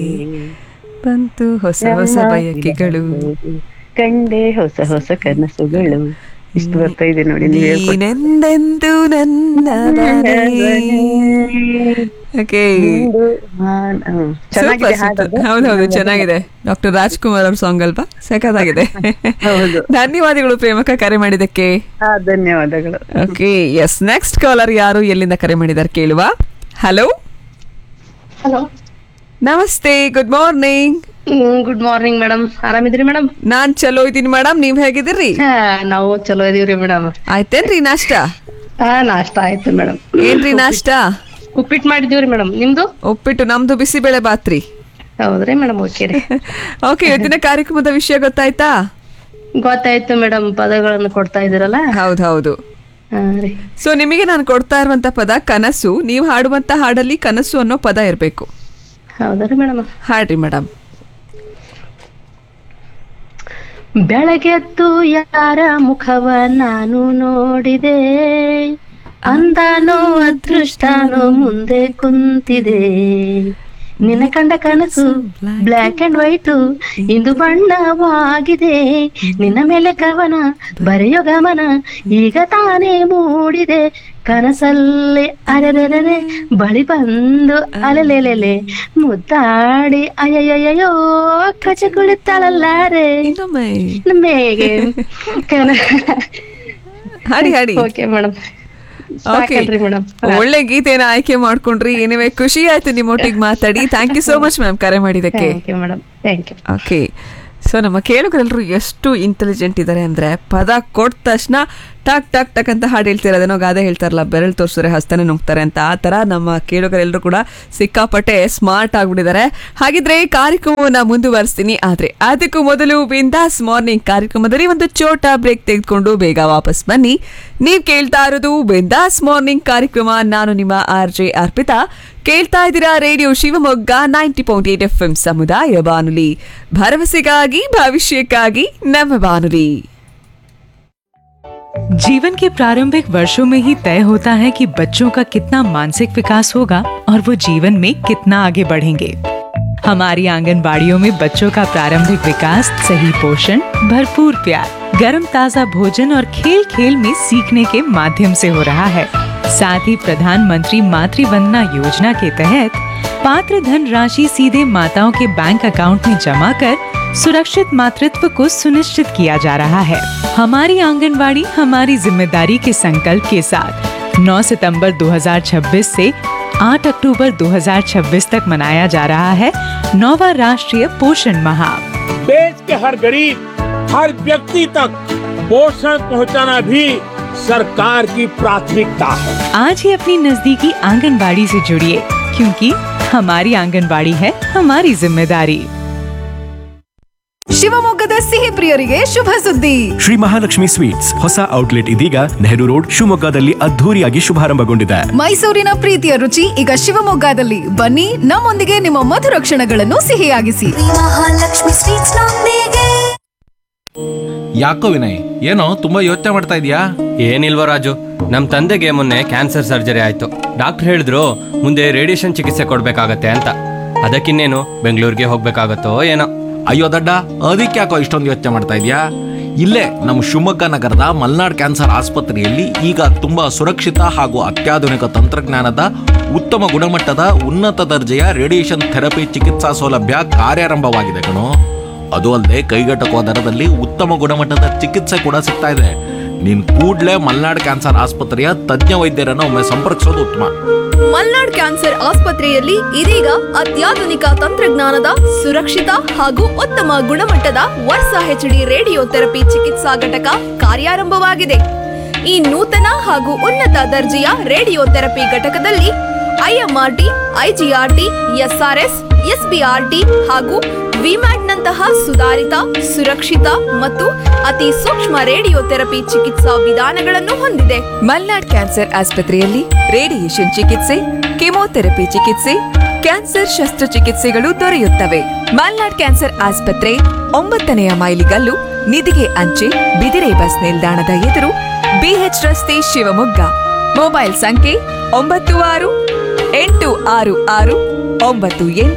ಬಂತು ಹೊಸ ಹೊಸ ಬಯಕೆಗಳು ಕಂಡೆ ಹೊಸ ಹೊಸ ಕನಸುಗಳು ಇಷ್ಟು ಬರ್ತಾ ಇದೆ ನೋಡಿ ನೀವು ಹೇಳ್ಕೊಟ್ಟು. ನೀನೆಂದೆಂದು ನನ್ನ ಓಕೆ ಇಂದು ಮಾನ- ಹ್ಮ್. ಚೆನ್ನಾಗಿದೆ ಹಾಡೋದು ಹೌದೌದು ಚೆನ್ನಾಗಿದೆ ಡಾಕ್ಟರ್ ರಾಜ್ಕುಮಾರ್ ಅವ್ರ ಸಾಂಗ್ ಅಲ್ವಾ ಸಖತ್ತಾಗಿದೆ ಹೌದು. ಧನ್ಯವಾದಗಳು ಪ್ರೇಮಕ ಕರೆ ಮಾಡಿದ್ದಕ್ಕೆ ಹಾ ಧನ್ಯವಾದಗಳು ಓಕೆ ಎಸ್ ನೆಕ್ಸ್ಟ್ ಕಾಲರ್ ಯಾರು ಎಲ್ಲಿಂದ ಕರೆ ಮಾಡಿದಾರೆ ಕೇಳುವ ಹಲೋ ಹಲೋ ನಮಸ್ತೆ good morning good morning madam ಆರಾಮಿದ್ರಿ ಮೇಡಮ್ ನಾನ್ ಚಲೋ ಇದ್ದೀನಿ ಮೇಡಮ್ ನೀವ್ ಹೇಗಿದ್ದೀರಿ ನಾವು ಚಲೋ ಇದೀವ್ರಿ ಮೇಡಮ್ ಆಯ್ತೇನ್ರಿ ನಾಷ್ಟ ಹಾ ನಾಷ್ಟ ಆಯ್ತು ಮೇಡಮ್ ಏನ್ರಿ ನಾಷ್ಟ ಉಪ್ಪಿಟ್ಟು ಮಾಡಿದೀವ್ರಿ ಮೇಡಮ್ ನಿಮ್ದು ಉಪ್ಪಿಟ್ಟು ನಮ್ದು ಬಿಸಿಬೇಳೆ ಬಾತ್ರಿ ಹೌದ್ರಿ ಮೇಡಮ್ ಓಕೆ ರೀ ಓಕೆ ಇವತ್ತಿನ ಕಾರ್ಯಕ್ರಮದ ವಿಷಯ ಗೊತ್ತಾಯ್ತಾ ಗೊತ್ತಾಯ್ತು ಮೇಡಮ್ ಪದಗಳನ್ನು ಕೊಡ್ತಾ ಇದೀರಲ್ಲ ಹೌದ್ ಹೌದು ಹಾ ರೀ ಸೊ ನಿಮಗೆ ನಾನು ಕೊಡ್ತಾ ಇರುವಂತ ಪದ ಕನಸು ನೀವು ಹಾಡುವಂತ ಹಾಡಲ್ಲಿ ಕನಸು ಅನ್ನೋ ಪದ ಇರಬೇಕು ಹೌದ್ರಿ ಮೇಡಮ್ ಹಾಡ್ರಿ ಮೇಡಮ್ ಬೆಳಗೆದ್ದು ಯಾರ ಮುಖವ ನಾನು ನೋಡಿದೆ ಅಂದಾನೋ ಅದೃಷ್ಟನೋ ಮುಂದೆ ಕುಂತಿದೆ ನಿನ್ನ ಕಂಡ ಕನಸು ಬ್ಲ್ಯಾಕ್ ಅಂಡ್ ವೈಟ್ ಇಂದು ಬಣ್ಣವಾಗಿದೆ ನಿನ್ನ ಮೇಲೆ ಕವನ ಬರೆಯೋ ಗಮನ ಈಗ ತಾನೇ ಮೂಡಿದೆ ಕನಸಲ್ಲಿ ಅರೆರೆರೆ ಬಳಿ ಬಂದು ಅಲೆಲೆಲೆಲೆ ಮುದ್ದಾಡಿ ಅಯ್ಯಯ್ಯಯ್ಯೋ ಕಚ ಕುಳಿತಾಳಲ್ಲಾರೆ ಇನ್ನೊಮ್ಮೆ ಮೇಗೆ ಕನ ಹಾಡಿ ಹಾಡಿ ಓಕೆ ಮೇಡಮ್ ಓಕೆ ಸಾಕಲ್ರಿ ಮೇಡಮ್ ಒಳ್ಳೆ ಗೀತೆನ ಆಯ್ಕೆ ಮಾಡ್ಕೊಂಡ್ರಿ ಏನಿವೆ ಖುಷಿ ಆಯ್ತು ನಿಮ್ಮೊಟ್ಟಿಗೆ ಮಾತಾಡಿ thank you so much ma'am ಕರೆ ಮಾಡಿದ್ದಕ್ಕೆ thank you madam thank you okay so ನಮ್ಮ ಕೇಳುಗರೆಲ್ಲರೂ ಎಷ್ಟು ಇಂಟೆಲಿಜೆಂಟ್ ಇದ್ದಾರೆ ಅಂದ್ರೆ ಪದ ಕೊಟ್ಟ ತಕ್ಷಣ ಟಕ್ ಟಕ್ ಟಕ್ ಅಂತ ಹಾಡು ಹೇಳ್ತಾರೆ ಅದೇನೋ ಗಾದೆ ಹೇಳ್ತಾರಲ್ಲ ಬೆರಳು ತೋರಿಸಿದ್ರೆ ಹಸ್ತನೇ ನುಗ್ತಾರೆ ಅಂತ ಆ ತರ ನಮ್ಮ ಕೇಳುಗರೆಲ್ಲರೂ ಕೂಡ ಸಿಕ್ಕಾಪಟ್ಟೆ ಸ್ಮಾರ್ಟ್ ಆಗ್ಬಿಟ್ಟಿದ್ದಾರೆ ಹಾಗಿದ್ರೆ ಕಾರ್ಯಕ್ರಮವನ್ನ ಮುಂದುವರಿಸ್ತೀನಿ ಆದ್ರೆ ಅದಕ್ಕೂ ಮೊದಲು ಬಿಂದಾಸ್ ಮಾರ್ನಿಂಗ್ ಕಾರ್ಯಕ್ರಮದಲ್ಲಿ ಒಂದು ಚೋಟ ಬ್ರೇಕ್ ತೆಗೆದುಕೊಂಡು ಬೇಗ ವಾಪಸ್ ಬನ್ನಿ ನೀವ್ ಕೇಳ್ತಾ ಇರೋದು ಬಿಂದಾಸ್ ಮಾರ್ನಿಂಗ್ ಕಾರ್ಯಕ್ರಮ ನಾನು ನಿಮ್ಮ ಆರ್ ಜೆ ಅರ್ಪಿತಾ ಕೇಳ್ತಾ ಇದ್ದೀರಾ radio Shivamogga ninety point eight F M ಸಮುದಾಯ ಬಾನುಲಿ ಭರವಸೆಗಾಗಿ ಭವಿಷ್ಯಕ್ಕಾಗಿ ನಮ್ಮ ಬಾನುಲಿ जीवन के प्रारंभिक वर्षों में ही तय होता है कि बच्चों का कितना मानसिक विकास होगा और वो जीवन में कितना आगे बढ़ेंगे हमारी आंगनबाड़ियों में बच्चों का प्रारंभिक विकास सही पोषण भरपूर प्यार गर्म ताजा भोजन और खेल खेल में सीखने के माध्यम से हो रहा है साथ ही प्रधानमंत्री मातृ वंदना योजना के तहत पात्र धन राशि सीधे माताओं के बैंक अकाउंट में जमा कर सुरक्षित मातृत्व को सुनिश्चित किया जा रहा है हमारी आंगनवाड़ी हमारी जिम्मेदारी के संकल्प के साथ 9 सितंबर 2026 से 8 अक्टूबर 2026 तक मनाया जा रहा है नौवा राष्ट्रीय पोषण माह देश के हर गरीब हर व्यक्ति तक पोषण पहुंचाना भी सरकार की प्राथमिकता है आज ही अपनी नजदीकी आंगनबाड़ी से जुड़िए क्योंकि हमारी आंगनबाड़ी है हमारी जिम्मेदारी ಶಿವಮೊಗ್ಗದ ಸಿಹಿ ಪ್ರಿಯರಿಗೆ ಶುಭ ಸುದ್ದಿ ಶ್ರೀ ಮಹಾಲಕ್ಷ್ಮಿ ಸ್ವೀಟ್ಸ್ ಹೊಸ ಔಟ್ಲೆಟ್ ಇದೀಗ ನೆಹರು ರೋಡ್ ಶಿವಮೊಗ್ಗದಲ್ಲಿ ಅದ್ಧೂರಿಯಾಗಿ ಶುಭಾರಂಭಗೊಂಡಿದೆ ಮೈಸೂರಿನ ಪ್ರೀತಿಯ ರುಚಿ ಈಗ ಶಿವಮೊಗ್ಗದಲ್ಲಿ ಬನ್ನಿ ನಮ್ಮೊಂದಿಗೆ ನಿಮ್ಮ ಮಧುರ ಕ್ಷಣಗಳನ್ನು ಸಿಹಿಯಾಗಿಸಿ ಮಹಾಲಕ್ಷ್ಮಿ ಸ್ವೀಟ್ಸ್ ನೊಂದಿಗೆ ಯಾಕೋ ವಿನಯ್ ಏನೋ ತುಂಬಾ ಯೋಚನೆ ಮಾಡ್ತಾ ಇದೀಯಾ ಏನಿಲ್ವ ರಾಜು ನಮ್ಮ ತಂದೆಗೆ ಮೊನ್ನೆ ಕ್ಯಾನ್ಸರ್ ಸರ್ಜರಿ ಆಯ್ತು ಡಾಕ್ಟರ್ ಹೇಳಿದ್ರು ಮುಂದೆ ರೇಡಿಯೇಷನ್ ಚಿಕಿತ್ಸೆ ಕೊಡ್ಬೇಕಾಗತ್ತೆ ಅಂತ ಅದಕ್ಕಿನ್ನೇನು ಬೆಂಗಳೂರಿಗೆ ಹೋಗ್ಬೇಕಾಗತ್ತೋ ಏನೋ ಅಯ್ಯೋ ದಡ್ಡ ಅದಕ್ಕೆ ಯಾಕೋ ಇಷ್ಟೊಂದು ಯೋಚನೆ ಮಾಡ್ತಾ ಇದೀಯಾ ಇಲ್ಲೇ ನಮ್ಮ ಶಿವಮೊಗ್ಗ ನಗರದ ಮಲ್ನಾಡ್ ಕ್ಯಾನ್ಸರ್ ಆಸ್ಪತ್ರೆಯಲ್ಲಿ ಈಗ ತುಂಬಾ ಸುರಕ್ಷಿತ ಹಾಗೂ ಅತ್ಯಾಧುನಿಕ ತಂತ್ರಜ್ಞಾನದ ಉತ್ತಮ ಗುಣಮಟ್ಟದ ಉನ್ನತ ದರ್ಜೆಯ ರೇಡಿಯೇಷನ್ ಥೆರಪಿ ಚಿಕಿತ್ಸಾ ಸೌಲಭ್ಯ ಕಾರ್ಯಾರಂಭವಾಗಿದೆ ಕಣೋ ಅದು ಅಲ್ಲದೆ ಕೈಗೆಟಕುವ ದರದಲ್ಲಿ ಉತ್ತಮ ಗುಣಮಟ್ಟದ ಚಿಕಿತ್ಸೆ ಕೂಡ ಸಿಗ್ತಾ ಇದೆ ನೀನ್ ಕೂಡ್ಲೇ ಮಲ್ನಾಡ್ ಕ್ಯಾನ್ಸರ್ ಆಸ್ಪತ್ರೆಯ ತಜ್ಞ ವೈದ್ಯರನ್ನು ಒಮ್ಮೆ ಸಂಪರ್ಕಿಸೋದು ಉತ್ತಮ ಮಲ್ನಾಡ್ ಕ್ಯಾನ್ಸರ್ ಆಸ್ಪತ್ರೆಯಲ್ಲಿ ಇದೀಗ ಅತ್ಯಾಧುನಿಕ ತಂತ್ರಜ್ಞಾನದ ಸುರಕ್ಷಿತ ಹಾಗೂ ಉತ್ತಮ ಗುಣಮಟ್ಟದ ವರ್ಷ ಹೆಚ್ಡಿ ರೇಡಿಯೋ ಥೆರಪಿ ಚಿಕಿತ್ಸಾ ಘಟಕ ಕಾರ್ಯಾರಂಭವಾಗಿದೆ ಈ ನೂತನ ಹಾಗೂ ಉನ್ನತ ದರ್ಜೆಯ ರೇಡಿಯೋ ಥೆರಪಿ ಘಟಕದಲ್ಲಿ ಐಎಂಆರ್ಟಿ ಐಜಿಆರ್ಟಿ ಎಸ್ಆರ್ಎಸ್ ಎಸ್ಬಿಆರ್ಟಿ ಹಾಗೂ ವಿಮ್ಯಾಟ್ನಂತಹ ಸುಧಾರಿತ ಸುರಕ್ಷಿತ ಮತ್ತು ಅತಿ ಸೂಕ್ಷ್ಮ ರೇಡಿಯೋ ಥೆರಪಿ ಚಿಕಿತ್ಸಾ ವಿಧಾನಗಳನ್ನು ಹೊಂದಿದೆ ಮಲ್ನಾಡ್ ಕ್ಯಾನ್ಸರ್ ಆಸ್ಪತ್ರೆಯಲ್ಲಿ ರೇಡಿಯೇಷನ್ ಚಿಕಿತ್ಸೆ ಕೆಮೊಥೆರಪಿ ಚಿಕಿತ್ಸೆ ಕ್ಯಾನ್ಸರ್ ಶಸ್ತ್ರಚಿಕಿತ್ಸೆಗಳು ದೊರೆಯುತ್ತವೆ ಮಲ್ನಾಡ್ ಕ್ಯಾನ್ಸರ್ ಆಸ್ಪತ್ರೆ ಒಂಬತ್ತನೆಯ ಮೈಲಿಗಲ್ಲು ನಿಧಿಗೆ ಅಂಚೆ ಬಿದಿರೆ ಬಸ್ ನಿಲ್ದಾಣದ ಎದುರು ಬಿಎಚ್ ರಸ್ತೆ ಶಿವಮೊಗ್ಗ ಮೊಬೈಲ್ ಸಂಖ್ಯೆ ಒಂಬತ್ತು ಆರು ಎಂಟು ಆರು ಆರು ಒಂಬತ್ತು ಎಂಟು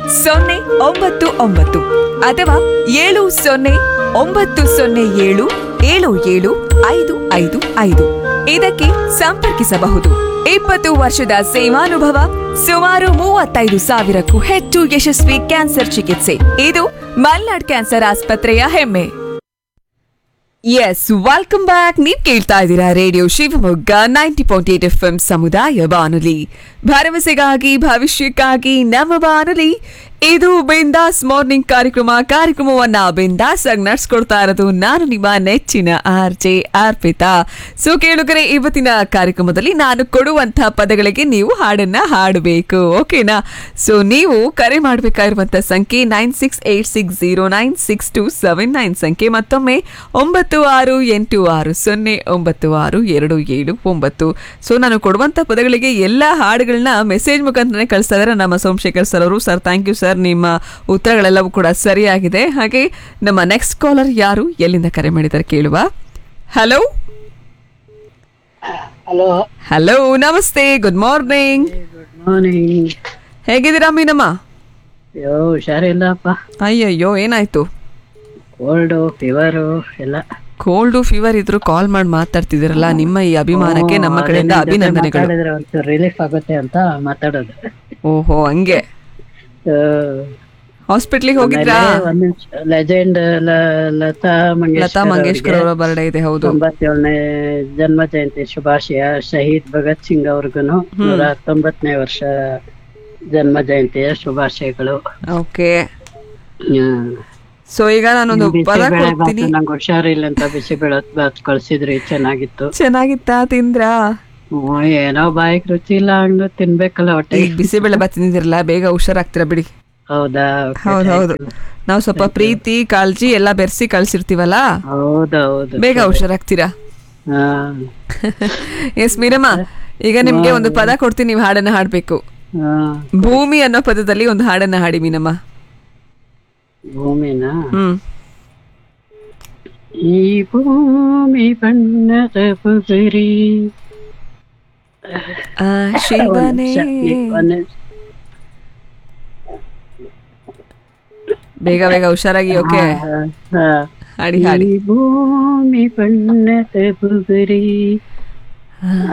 ಸೊನ್ನೆ ಒಂಬತ್ತು ಒಂಬತ್ತು ಅಥವಾ ಏಳು ಸೊನ್ನೆ ಒಂಬತ್ತು ಸೊನ್ನೆ ಏಳು ಏಳು ಏಳು ಐದು ಐದು ಐದು ಇದಕ್ಕೆ ಸಂಪರ್ಕಿಸಬಹುದು ಇಪ್ಪತ್ತು ವರ್ಷದ ಸೇವಾನುಭವ ಸುಮಾರು ಮೂವತ್ತೈದು ಸಾವಿರಕ್ಕೂ ಹೆಚ್ಚು ಯಶಸ್ವಿ ಕ್ಯಾನ್ಸರ್ ಚಿಕಿತ್ಸೆ ಇದು ಮಲ್ನಾಡ್ ಕ್ಯಾನ್ಸರ್ ಆಸ್ಪತ್ರೆಯ ಹೆಮ್ಮೆ ಎಸ್ ವೆಲ್ಕಮ್ ಬ್ಯಾಕ್ ನೀವ್ ಕೇಳ್ತಾ ಇದ್ದೀರಾ radio Shivamogga ninety point eight F M ಸಮುದಾಯ ಬಾನುಲಿ ಭರವಸೆಗಾಗಿ ಭವಿಷ್ಯಕ್ಕಾಗಿ ನಮ್ಮ ಬಾನುಲಿ ಇದು ಬಿಂದಾಸ್ ಮಾರ್ನಿಂಗ್ ಕಾರ್ಯಕ್ರಮ ಕಾರ್ಯಕ್ರಮವನ್ನ ಬಿಂದಾಸ್ ಆಗಿ ನಡ್ಸ್ಕೊಡ್ತಾ ಇರೋದು ನಾನು ನಿಮ್ಮ ನೆಚ್ಚಿನ ಆರ್ ಜೆ ಅರ್ಪಿತಾ ಸೊ ಕೇಳುಗರೆ ಇವತ್ತಿನ ಕಾರ್ಯಕ್ರಮದಲ್ಲಿ ನಾನು ಕೊಡುವಂತ ಪದಗಳಿಗೆ ನೀವು ಹಾಡನ್ನ ಹಾಡಬೇಕು ಓಕೆನಾ ಸೊ ನೀವು ಕರೆ ಮಾಡಬೇಕಾಗಿರುವಂತ ಸಂಖ್ಯೆ nine six eight six zero nine six two seven nine ಸಂಖ್ಯೆ ಮತ್ತೊಮ್ಮೆ ಒಂಬತ್ತು ಆರು ಎಂಟು ಆರು ಸೊನ್ನೆ ಒಂಬತ್ತು ಆರು ಎರಡು ಏಳು ಒಂಬತ್ತು ಸೊ ನಾನು ಕೊಡುವಂತ ಪದಗಳಿಗೆ ಎಲ್ಲ ಹಾಡುಗಳನ್ನ ಮೆಸೇಜ್ ಮುಖಾಂತರನೇ ಕಳಿಸ್ತಾ ಇದ್ದಾರೆ ನಮ್ಮ ಸೋಮಶೇಖರ್ ಸರ್ ಅವರು ಸರ್ ಥ್ಯಾಂಕ್ ಯು ಸರ್ ನಿಮ್ಮ ಉತ್ತರಗಳೆಲ್ಲವೂ ಕೂಡ ಸರಿಯಾಗಿದೆ ಹಾಗೆ ನಮ್ಮ ನೆಕ್ಸ್ಟ್ ಕಾಲರ್ ಯಾರು ಎಲ್ಲಿಂದ ಕರೆ ಮಾಡಿದ್ದಾರೆ ಕೇಳುವ ಹಲೋ ಹಲೋ ಹಲೋ ನಮಸ್ತೆ ಗುಡ್ ಮಾರ್ನಿಂಗ್ ಮಾರ್ನಿಂಗ್ ಹೇಗಿದ್ದೀರಾ ಮೀನಮ್ಮ ಅಯ್ಯೋ ಹುಷಾರಿಲ್ಲಪ್ಪ ಅಯ್ಯಯ್ಯೋ ಏನಾಯ್ತು ಕೋಲ್ಡು ಫೀವರು ಎಲ್ಲ ಕೋಲ್ಡು ಫೀವರ್ ಇದ್ರು ಕಾಲ್ ಮಾಡಿ ಮಾತಾಡ್ತಿದ್ದೀರಲ್ಲ ನಿಮ್ಮ ಈ ಅಭಿಮಾನಕ್ಕೆ ನಮ್ಮ ಅದೇ ಕಡೆಯಿಂದ ನಿಮ್ ಜೊತೆ ಅಭಿನಂದನೆಗಳು ಮಾತಾಡಿದ್ರೆ ಒಂಚೂರು ರಿಲೀಫ್ ಆಗುತ್ತೆ ಅಂತ ಮಾತಾಡೋದು ಓಹೋ ಹಂಗೆ ಹಾಸ್ಪಿಟ್ಲಿಗೆ ಹೋಗಿದ್ರಾ ಲೆಜೆಂಡ್ ಲತಾ ಮಂಗೇಶ್ಕರ್ ಲತಾ ಮಂಗೇಶ್ಕರ್ ಅವರ ಬರ್ಡೇ ಇದೆ ಹೌದು ತೊಂಬತ್ತೇಳನೇ ಜನ್ಮ ಜಯಂತಿ ಶುಭಾಶಯ ಶಹೀದ್ ಭಗತ್ ಸಿಂಗ್ ಅವ್ರಿಗೂ ನೂರ ಹತ್ತೊಂಬತ್ತನೇ ವರ್ಷ ಜನ್ಮ ಜಯಂತಿಯ ಶುಭಾಶಯಗಳು ಓಕೆ ಹ್ಮ್. ಸೊ ಈಗ ನಾನೊಂದು ಬಿಸಿ ಪದ ಬೇಳೆ ಬಾತು ಕೊಡ್ತೀನಿ ನಂಗೆ ಹುಷಾರಿಲ್ಲ ಅಂತ ಬಿಸಿ ಬೇಳೆ ಬಾತ್ ಕಳ್ಸಿದ್ರಿ ಚೆನ್ನಾಗಿತ್ತು ಚೆನ್ನಾಗಿತ್ತಾ ತಿಂದ್ರಾ ಹ್ಮ್, ಏನೋ ಬಾಯಿಗೆ ರುಚಿ ಇಲ್ಲ ಹಂಗ ತಿನ್ಬೇಕಲ್ಲ ಹೊಟ್ಟೆ ಈಗ ಬಿಸಿಬೇಳೆ ಬಾತ್ ತಿಂದಿರಲ್ಲ ಬೇಗ ಹುಷಾರಾಗ್ತೀರಾ ಬಿಡಿ ಹೌದಾ Okay, ಹೌದು ಹೌದು ನಾವು ಸ್ವಲ್ಪ ಪ್ರೀತಿ ಕಾಳಜಿ ಎಲ್ಲ ಬೆರೆಸಿ ಕಳ್ಸಿರ್ತೀವಲ್ಲ ಹೌದೌದು ಬೇಗ ಹುಷಾರಾಗ್ತೀರಾ ಹಾ ಎಸ್ ಮೀರಮ್ಮ ಈಗ ನಿಮ್ಗೆ ಒಂದು ಪದ ಕೊಡ್ತೀನಿ ನೀವು ಹಾಡನ್ನ ಹಾಡ್ಬೇಕು ಹಾ ಭೂಮಿ ಅನ್ನೋ ಪದದಲ್ಲಿ ಒಂದು ಹಾಡನ್ನ ಹಾಡಿ ಮೀನಮ್ಮ ಭೂಮಿನ ಹ್ಮ್ ಈ ಭೂಮಿ ಬಣ್ಣದ ಬುಗುರಿ ಆ ಶಿವನೇ ಬೇಗ ಬೇಗ ಹುಷಾರಾಗಿ ಓಕೆ ಹಾಡಿ ಹಾಡಿ ಈ ಭೂಮಿ ಬಣ್ಣದ ಬುಗುರಿ